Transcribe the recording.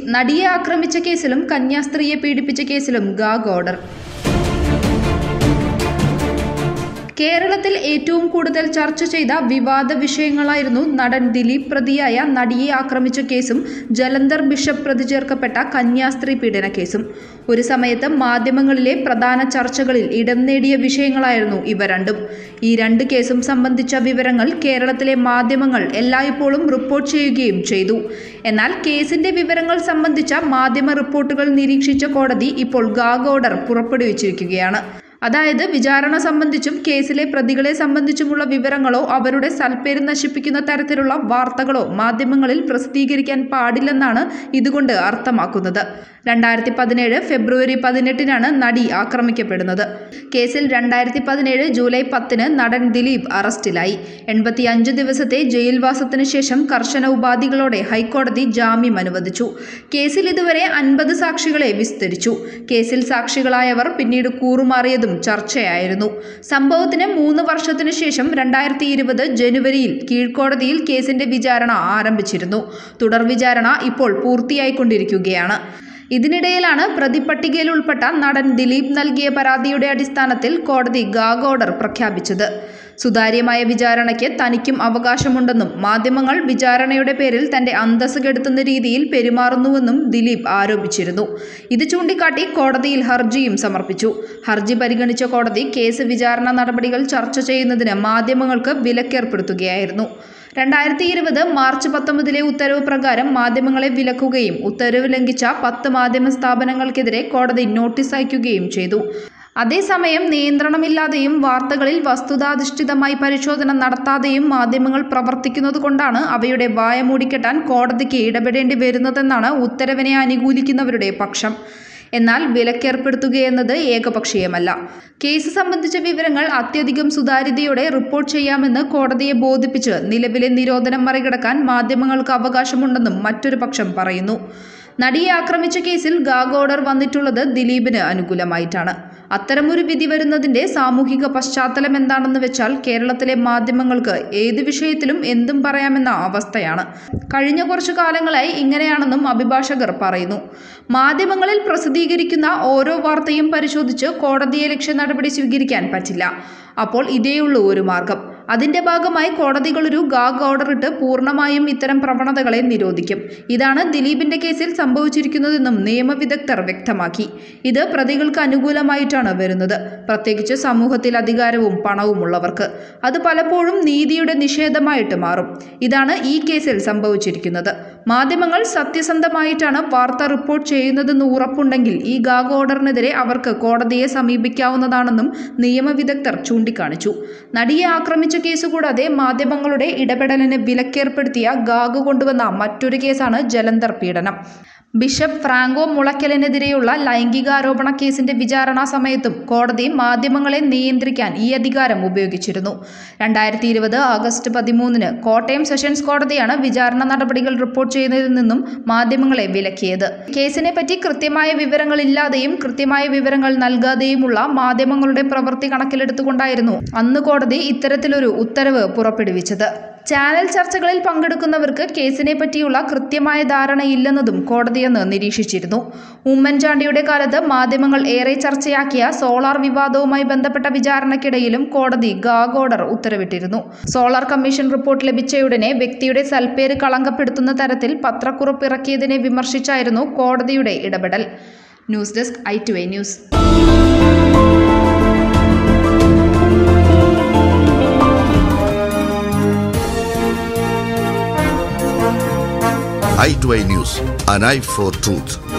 നടിയെ ആക്രമിച്ച കേസിലും കന്യാസ്ത്രീയെ പീഡിപ്പിച്ച കേസിലും ഗാഗ് ഓർഡർ കേരളത്തിൽ ഏറ്റവും കൂടുതൽ ചർച്ച ചെയ്ത വിവാദ വിഷയങ്ങളായിരുന്നു നടൻ ദിലീപ് പ്രതിയായ നടിയെ ആക്രമിച്ച കേസും ജലന്ധർ ബിഷപ്പ് പ്രതി ചേർക്കപ്പെട്ട കന്യാസ്ത്രീ പീഡന കേസും ഒരു സമയത്ത് മാധ്യമങ്ങളിലെ പ്രധാന ചർച്ചകളിൽ ഇടം നേടിയ വിഷയങ്ങളായിരുന്നു ഇവ രണ്ടും ഈ രണ്ട് കേസും സംബന്ധിച്ച വിവരങ്ങൾ കേരളത്തിലെ മാധ്യമങ്ങൾ എല്ലായ്പ്പോഴും റിപ്പോർട്ട് ചെയ്യുകയും ചെയ്തു എന്നാൽ കേസിന്റെ വിവരങ്ങൾ സംബന്ധിച്ച മാധ്യമ റിപ്പോർട്ടുകൾ നിരീക്ഷിച്ച കോടതി ഇപ്പോൾ ഗാഗ് ഓർഡർ പുറപ്പെടുവിച്ചിരിക്കുകയാണ് അതായത് വിചാരണ സംബന്ധിച്ചും കേസിലെ പ്രതികളെ സംബന്ധിച്ചുമുള്ള വിവരങ്ങളോ അവരുടെ സൽപ്പേര് നശിപ്പിക്കുന്ന തരത്തിലുള്ള വാർത്തകളോ മാധ്യമങ്ങളിൽ പ്രസിദ്ധീകരിക്കാൻ പാടില്ലെന്നാണ് ഇതുകൊണ്ട് അർത്ഥമാക്കുന്നത് രണ്ടായിരത്തി പതിനേഴ് ഫെബ്രുവരി പതിനെട്ടിനാണ് നടി ആക്രമിക്കപ്പെടുന്നത് കേസിൽ രണ്ടായിരത്തി പതിനേഴ് ജൂലൈ പത്തിന് നടൻ ദിലീപ് അറസ്റ്റിലായി എൺപത്തിയഞ്ച് ദിവസത്തെ ജയിൽവാസത്തിന് ശേഷം കർശന ഉപാധികളോടെ ഹൈക്കോടതി ജാമ്യം അനുവദിച്ചു കേസിൽ ഇതുവരെ അൻപത് സാക്ഷികളെ വിസ്തരിച്ചു കേസിൽ സാക്ഷികളായവർ പിന്നീട് കൂറുമാറിയതും ചർച്ചയായിരുന്നു സംഭവത്തിന് മൂന്ന് വർഷത്തിനു ശേഷം രണ്ടായിരത്തി ഇരുപത് ജനുവരിയിൽ കീഴ്ക്കോടതിയിൽ കേസിന്റെ വിചാരണ ആരംഭിച്ചിരുന്നു തുടർ വിചാരണ ഇപ്പോൾ പൂർത്തിയായിക്കൊണ്ടിരിക്കുകയാണ് ഇതിനിടയിലാണ് പ്രതിപട്ടികയിൽ ഉൾപ്പെട്ട നടൻ ദിലീപ് നൽകിയ പരാതിയുടെ അടിസ്ഥാനത്തിൽ കോടതി ഗാഗ് ഓർഡർ പ്രഖ്യാപിച്ചത് സുതാര്യമായ വിചാരണയ്ക്ക് തനിക്കും അവകാശമുണ്ടെന്നും മാധ്യമങ്ങൾ വിചാരണയുടെ പേരിൽ തന്റെ അന്തസ് കെടുത്തുന്ന രീതിയിൽ പെരുമാറുന്നുവെന്നും ദിലീപ് ആരോപിച്ചിരുന്നു ഇത് ചൂണ്ടിക്കാട്ടി കോടതിയിൽ ഹർജിയും സമർപ്പിച്ചു ഹർജി പരിഗണിച്ച കോടതി കേസ് വിചാരണ നടപടികൾ ചർച്ച ചെയ്യുന്നതിന് മാധ്യമങ്ങൾക്ക് വിലക്കേർപ്പെടുത്തുകയായിരുന്നു രണ്ടായിരത്തി ഇരുപത് മാർച്ച് പത്തൊമ്പതിലെ ഉത്തരവ് പ്രകാരം മാധ്യമങ്ങളെ വിലക്കുകയും ഉത്തരവ് ലംഘിച്ച പത്ത് മാധ്യമ സ്ഥാപനങ്ങൾക്കെതിരെ കോടതി നോട്ടീസ് അയക്കുകയും ചെയ്തു അതേസമയം നിയന്ത്രണമില്ലാതെയും വാർത്തകളിൽ വസ്തുതാധിഷ്ഠിതമായി പരിശോധന നടത്താതെയും മാധ്യമങ്ങൾ പ്രവർത്തിക്കുന്നത് കൊണ്ടാണ് അവയുടെ വായ മൂടിക്കെട്ടാൻ കോടതിക്ക് ഇടപെടേണ്ടി വരുന്നതെന്നാണ് ഉത്തരവിനെ അനുകൂലിക്കുന്നവരുടെ പക്ഷം എന്നാൽ വിലക്കേർപ്പെടുത്തുകയെന്നത് ഏകപക്ഷീയമല്ല കേസ് സംബന്ധിച്ച വിവരങ്ങൾ അത്യധികം സുതാര്യതയോടെ റിപ്പോർട്ട് ചെയ്യാമെന്ന് കോടതിയെ ബോധിപ്പിച്ച് നിലവിലെ നിരോധനം മറികടക്കാൻ മാധ്യമങ്ങൾക്ക് അവകാശമുണ്ടെന്നും മറ്റൊരു പക്ഷം പറയുന്നു നടിയെ ആക്രമിച്ച കേസിൽ ഗാഗ് ഓർഡർ വന്നിട്ടുള്ളത് ദിലീപിന് അനുകൂലമായിട്ടാണ് അത്തരമൊരു വിധി വരുന്നതിന്റെ സാമൂഹിക പശ്ചാത്തലം എന്താണെന്ന് വെച്ചാൽ കേരളത്തിലെ മാധ്യമങ്ങൾക്ക് ഏത് വിഷയത്തിലും എന്തും പറയാമെന്ന അവസ്ഥയാണ് കഴിഞ്ഞ കുറച്ചു കാലങ്ങളായി ഇങ്ങനെയാണെന്നും അഭിഭാഷകർ പറയുന്നു മാധ്യമങ്ങളിൽ പ്രസിദ്ധീകരിക്കുന്ന ഓരോ വാർത്തയും പരിശോധിച്ച് കോടതിയെ ലക്ഷ്യ നടപടി സ്വീകരിക്കാൻ പറ്റില്ല അപ്പോൾ ഇതേയുള്ളൂ ഒരു മാർഗം അതിന്റെ ഭാഗമായി കോടതികൾ ഒരു ഗാഗ് ഓർഡർ ഇട്ട് പൂർണ്ണമായും ഇത്തരം പ്രവണതകളെ നിരോധിക്കും ഇതാണ് ദിലീപിന്റെ കേസിൽ സംഭവിച്ചിരിക്കുന്നതെന്നും നിയമവിദഗ്ധർ വ്യക്തമാക്കി ഇത് പ്രതികൾക്ക് അനുകൂലമായിട്ടാണ് വരുന്നത് പ്രത്യേകിച്ച് സമൂഹത്തിൽ അധികാരവും പണവും ഉള്ളവർക്ക് അത് പലപ്പോഴും നീതിയുടെ നിഷേധമായിട്ട് മാറും ഇതാണ് ഈ കേസിൽ സംഭവിച്ചിരിക്കുന്നത് മാധ്യമങ്ങൾ സത്യസന്ധമായിട്ടാണ് വാർത്ത റിപ്പോർട്ട് ചെയ്യുന്നതെന്ന് ഉറപ്പുണ്ടെങ്കിൽ ഈ ഗാഗ് ഓർഡറിനെതിരെ അവർക്ക് കോടതിയെ സമീപിക്കാവുന്നതാണെന്നും നിയമവിദഗ്ധർ ചൂണ്ടിക്കാണിച്ചു നടിയെ ആക്രമിച്ച കേസ് കൂടാതെ മാധ്യമങ്ങളുടെ ഇടപെടലിന് വിലക്കേർപ്പെടുത്തിയ ഗാഗ് കൊണ്ടുവന്ന മറ്റൊരു കേസാണ് ജലന്ധർ പീഡനം ബിഷപ്പ് ഫ്രാങ്കോ മുളയ്ക്കലിനെതിരെയുള്ള ലൈംഗികാരോപണ കേസിന്റെ വിചാരണാ സമയത്തും കോടതി മാധ്യമങ്ങളെ നിയന്ത്രിക്കാൻ ഈ അധികാരം ഉപയോഗിച്ചിരുന്നു രണ്ടായിരത്തി ഇരുപത് ആഗസ്റ്റ് പതിമൂന്നിന് കോട്ടയം സെഷൻസ് കോടതിയാണ് വിചാരണ നടപടികൾ റിപ്പോർട്ട് ചെയ്യുന്നതിൽ നിന്നും മാധ്യമങ്ങളെ വിലക്കിയത് കേസിനെ പറ്റി കൃത്യമായ വിവരങ്ങളില്ലാതെയും കൃത്യമായ വിവരങ്ങൾ നൽകാതെയുമുള്ള മാധ്യമങ്ങളുടെ പ്രവൃത്തി കണക്കിലെടുത്തുകൊണ്ടായിരുന്നു അന്ന് കോടതി ഇത്തരത്തിലൊരു ഉത്തരവ് പുറപ്പെടുവിച്ചത് ചാനൽ ചർച്ചകളിൽ പങ്കെടുക്കുന്നവർക്ക് കേസിനെ പറ്റിയുള്ള കൃത്യമായ ധാരണയില്ലെന്നതും കോടതിയെന്ന് നിരീക്ഷിച്ചിരുന്നു ഉമ്മൻചാണ്ടിയുടെ കാലത്ത് മാധ്യമങ്ങൾ ഏറെ ചർച്ചയാക്കിയ സോളാർ വിവാദവുമായി ബന്ധപ്പെട്ട വിചാരണയ്ക്കിടയിലും കോടതി ഗാഗ് ഓർഡർ ഉത്തരവിട്ടിരുന്നു സോളാർ കമ്മീഷൻ റിപ്പോർട്ട് ലഭിച്ചയുടനെ വ്യക്തിയുടെ സൽപ്പേര് കളങ്കപ്പെടുത്തുന്ന തരത്തിൽ പത്രക്കുറിപ്പ് ഇറക്കിയതിനെ വിമർശിച്ചായിരുന്നു കോടതിയുടെ ഇടപെടൽ news desk I two A news i2i News, an eye for truth.